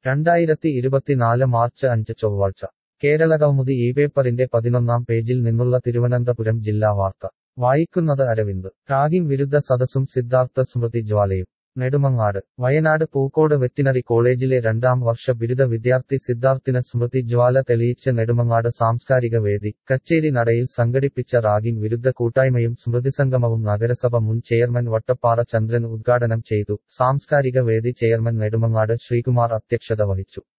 രണ്ടായിരത്തി ഇരുപത്തിനാല് മാർച്ച് അഞ്ച് ചൊവ്വാഴ്ച കേരളകൗമുദി ഈ പേപ്പറിന്റെ പതിനൊന്നാം പേജിൽ നിന്നുള്ള തിരുവനന്തപുരം ജില്ലാ വാർത്ത വായിക്കുന്നത് അരവിന്ദ് റാഗിംഗ് വിരുദ്ധ സദസ്സും സിദ്ധാർത്ഥ സ്മൃതി ജ്വാലയും നെടുമങ്ങാട് വയനാട് പൂക്കോട് വെറ്റിനറി കോളേജിലെ രണ്ടാം വർഷ ബിരുദ വിദ്യാർത്ഥി സിദ്ധാർത്ഥിന് സ്മൃതി ജ്വാല തെളിയിച്ച നെടുമങ്ങാട് സാംസ്കാരിക വേദി കച്ചേരി നടയിൽ സംഘടിപ്പിച്ച റാഗിംഗ് വിരുദ്ധ കൂട്ടായ്മയും സ്മൃതിസംഗമവും നഗരസഭ മുൻ ചെയർമാൻ വട്ടപ്പാറ ചന്ദ്രൻ ഉദ്ഘാടനം ചെയ്തു സാംസ്കാരിക വേദി ചെയർമാൻ നെടുമങ്ങാട് ശ്രീകുമാർ അധ്യക്ഷത വഹിച്ചു